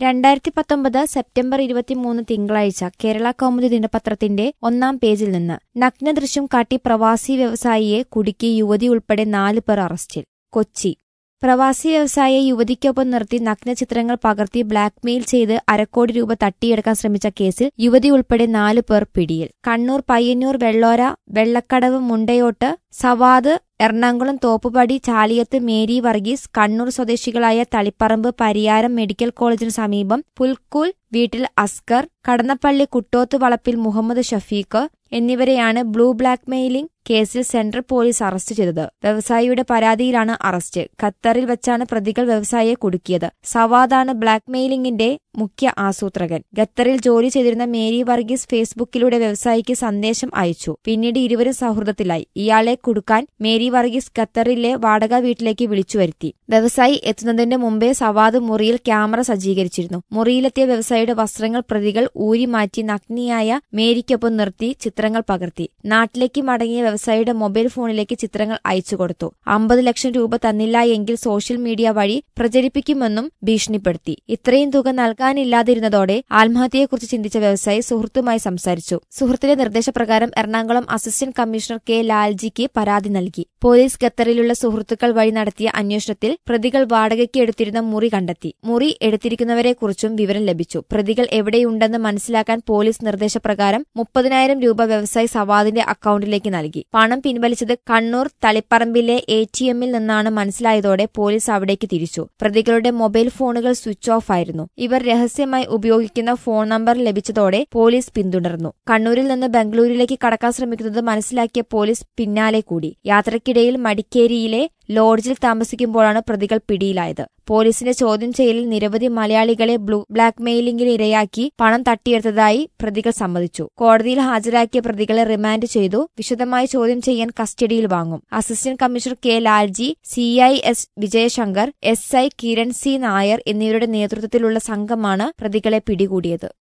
രണ്ടായിരത്തി പത്തൊമ്പത് സെപ്റ്റംബർ ഇരുപത്തിമൂന്ന് തിങ്കളാഴ്ച കേരള കൗമുദി ദിനപത്രത്തിന്റെ ഒന്നാം പേജിൽ നിന്ന് നഗ്നദൃശ്യം കാട്ടി പ്രവാസി വ്യവസായിയെ കുടുക്കി യുവതി ഉൾപ്പെടെ നാല് പേർ അറസ്റ്റിൽ കൊച്ചി പ്രവാസി വ്യവസായിയെ യുവതിക്കൊപ്പം നിർത്തി നഗ്നചിത്രങ്ങൾ പകർത്തി ബ്ലാക്ക്മെയിൽ ചെയ്ത് അരക്കോടി രൂപ തട്ടിയെടുക്കാൻ ശ്രമിച്ച കേസിൽ യുവതി ഉൾപ്പെടെ നാല് പേർ പിടിയിൽ കണ്ണൂർ പയ്യന്നൂർ വെള്ളോര വെള്ളക്കടവ് മുണ്ടയോട്ട് സവാദ് എറണാകുളം തോപ്പുപടി ചാലിയത്ത് മേരി വർഗീസ് കണ്ണൂർ സ്വദേശികളായ തളിപ്പറമ്പ് പരിയാരം മെഡിക്കൽ കോളേജിനു സമീപം പുൽക്കൂൽ വീട്ടിൽ അസ്കർ കടന്നപ്പള്ളി കുട്ടോത്ത് വളപ്പിൽ മുഹമ്മദ് ഷഫീഖ് എന്നിവരെയാണ് ബ്ലൂ ബ്ലാക്ക് മെയിലിംഗ് കേസിൽ സെൻട്രൽ പോലീസ് അറസ്റ്റ് ചെയ്തത് വ്യവസായിയുടെ പരാതിയിലാണ് അറസ്റ്റ് ഖത്തറിൽ വെച്ചാണ് പ്രതികൾ വ്യവസായിയെ കുടുക്കിയത് സവാദാണ് ബ്ലാക്ക് മെയിലിംഗിന്റെ മുഖ്യ ആസൂത്രകൻ ഖത്തറിൽ ജോലി ചെയ്തിരുന്ന മേരി വർഗീസ് ഫേസ്ബുക്കിലൂടെ വ്യവസായിക്ക് സന്ദേശം അയച്ചു പിന്നീട് ഇരുവരും സൗഹൃദത്തിലായി ഇയാളെ കുടുക്കാൻ മേരി വർഗീസ് ഖത്തറിലെ വാടക വീട്ടിലേക്ക് വിളിച്ചു വരുത്തി വ്യവസായി എത്തുന്നതിന്റെ മുമ്പേ സവാദ് മുറിയിൽ ക്യാമറ സജ്ജീകരിച്ചിരുന്നു മുറിയിലെത്തിയ വ്യവസായിയുടെ വസ്ത്രങ്ങൾ പ്രതികൾ ഊരി മാറ്റി നഗ്നിയായ മേരിക്കൊപ്പം നിർത്തി ചിത്രങ്ങൾ പകർത്തി നാട്ടിലേക്ക് മടങ്ങിയ വ്യവസായിയുടെ മൊബൈൽ ഫോണിലേക്ക് ചിത്രങ്ങൾ അയച്ചു കൊടുത്തു അമ്പത് ലക്ഷം രൂപ തന്നില്ല എങ്കിൽ സോഷ്യൽ മീഡിയ വഴി പ്രചരിപ്പിക്കുമെന്നും ഭീഷണിപ്പെടുത്തി ഇത്രയും തുക നൽകാനില്ലാതിരുന്നതോടെ ആത്മഹത്യയെക്കുറിച്ച് ചിന്തിച്ച വ്യവസായി സുഹൃത്തുമായി സംസാരിച്ചു സുഹൃത്തിന്റെ നിർദ്ദേശപ്രകാരം എറണാകുളം അസിസ്റ്റന്റ് കമ്മീഷണർ കെ ലാൽജിക്ക് പരാതി നൽകി പോലീസ് ഖത്തറിലുള്ള സുഹൃത്തുക്കൾ വഴി നടത്തിയ അന്വേഷണത്തിൽ പ്രതികൾ വാടകയ്ക്ക് എടുത്തിരുന്ന മുറി കണ്ടെത്തി മുറി എടുത്തിരിക്കുന്നവരെക്കുറിച്ചും വിവരം ലഭിച്ചു പ്രതികൾ എവിടെയുണ്ടെന്ന് മനസ്സിലാക്കാൻ പോലീസ് നിർദ്ദേശപ്രകാരം മുപ്പതിനായിരം രൂപ വ്യവസായി സവാദിന്റെ അക്കൌണ്ടിലേക്ക് നൽകി പണം പിൻവലിച്ചത് കണ്ണൂർ തളിപ്പറമ്പിലെ എ ടി എമ്മിൽ നിന്നാണ് മനസ്സിലായതോടെ പോലീസ് അവിടേക്ക് തിരിച്ചു പ്രതികളുടെ മൊബൈൽ ഫോണുകൾ സ്വിച്ച് ഓഫ് ആയിരുന്നു ഇവർ രഹസ്യമായി ഉപയോഗിക്കുന്ന ഫോൺ നമ്പർ ലഭിച്ചതോടെ പോലീസ് പിന്തുടർന്നു കണ്ണൂരിൽ നിന്ന് ബംഗളൂരുവിലേക്ക് കടക്കാൻ ശ്രമിക്കുന്നത് മനസ്സിലാക്കിയ പോലീസ് പിന്നാലെ കൂടി യാത്രക്കിടയിൽ മടിക്കേരിയിലെ ലോഡ്ജിൽ താമസിക്കുമ്പോഴാണ് പ്രതികൾ പിടിയിലായത് പോലീസിന്റെ ചോദ്യം ചെയ്യലിൽ നിരവധി മലയാളികളെ ബ്ലൂ ബ്ലാക്ക് മെയിലിംഗിന് ഇരയാക്കി പണം തട്ടിയെടുത്തതായി പ്രതികൾ സമ്മതിച്ചു കോടതിയിൽ ഹാജരാക്കിയ പ്രതികളെ റിമാൻഡ് ചെയ്തു വിശദമായി ചോദ്യം ചെയ്യാൻ കസ്റ്റഡിയിൽ വാങ്ങും assistant commissioner K Lalji C I S Vijayashankar S I Kiran C Nair എന്നിവരുടെ നേതൃത്വത്തിലുള്ള സംഘമാണ് പ്രതികളെ പിടികൂടിയത്